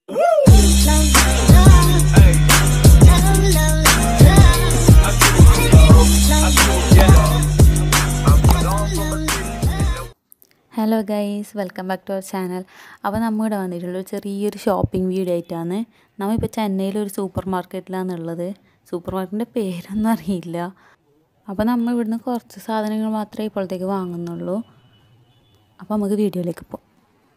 hello guys welcome back to our channel അപ്പോൾ നമ്മൾ ഇവിടെ വന്നിട്ടുള്ള ഒരു ചെറിയൊരു ഷോപ്പിംഗ് വീഡിയോ ആയിട്ടാണ് നമ്മളിപ്പോൾ ചെന്നൈയിലെ ഒരു സൂപ്പർ മാർക്കറ്റിലാണ് ഉള്ളത് സൂപ്പർ മാർക്കറ്റിൻ്റെ പേരൊന്നും അറിയില്ല അപ്പോൾ നമ്മൾ ഇവിടുന്ന് കുറച്ച് സാധനങ്ങൾ മാത്രമേ ഇപ്പോഴത്തേക്ക് വാങ്ങുന്നുള്ളൂ അപ്പോൾ നമുക്ക് വീഡിയോയിലേക്ക് പോകാം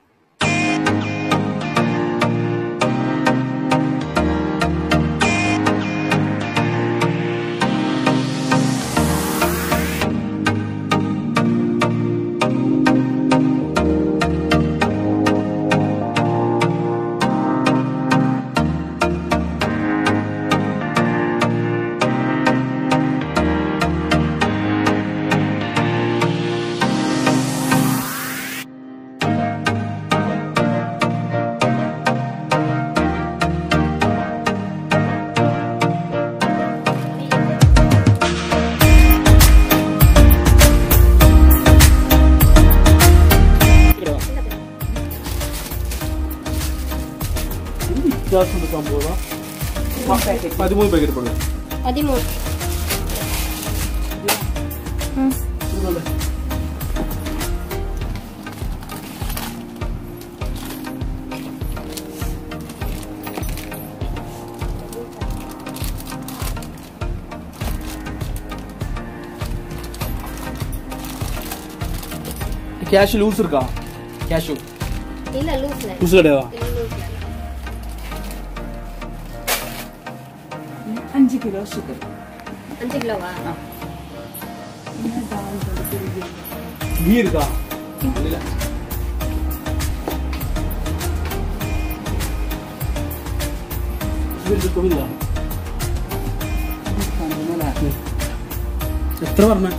വ്യത്യാസമുണ്ട് സംഭവം പതിമൂന്ന് പാക്കറ്റ് പള്ളി പതിമൂന്ന് ക്യാഷ് ലൂസ് இருக்கா ക്യാഷ് இல்ல லூஸ்ல ലൂസ് கிடையாதா லூஸ்ல അഞ്ച് കിലോ ഷുഗർ அஞ்சு கிலோவா ഗീ இருக்கா ഇല്ല ഇത് തൊഴിലാ എത്ര പറഞ്ഞ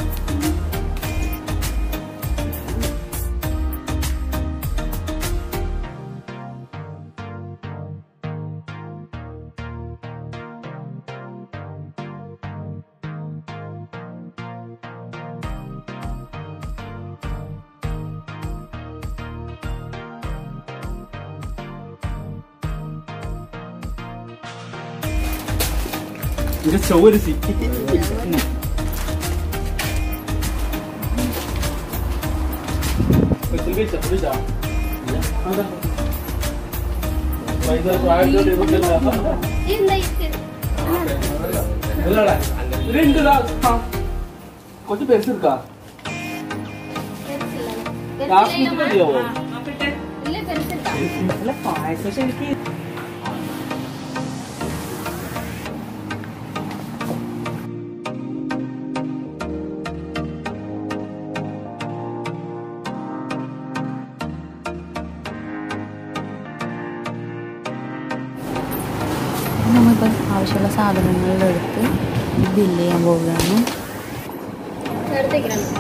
ഇത് ചൊവ്വരിസി இந்த இருக்கு കൊച്ചു പെരുസിരിക്കാ பெருசு இல்ல ലാസ്റ്റ് பெருசு മതിയാവോ இல்ல பெருசு இருக்கா അല്ല പായസം ശരിക്കും നമ്മളിപ്പോൾ ആവശ്യമുള്ള സാധനങ്ങളിലെടുത്ത് ബില്ല് ചെയ്യാൻ പോവുകയാണ് எடுத்துக்கிறேன்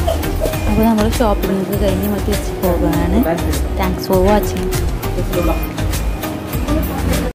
അപ്പോൾ നമ്മൾ ഷോപ്പിംഗ് കഴിഞ്ഞ് മറ്റു വെച്ച് പോകുകയാണ് താങ്ക്സ് ഫോർ വാച്ചിങ്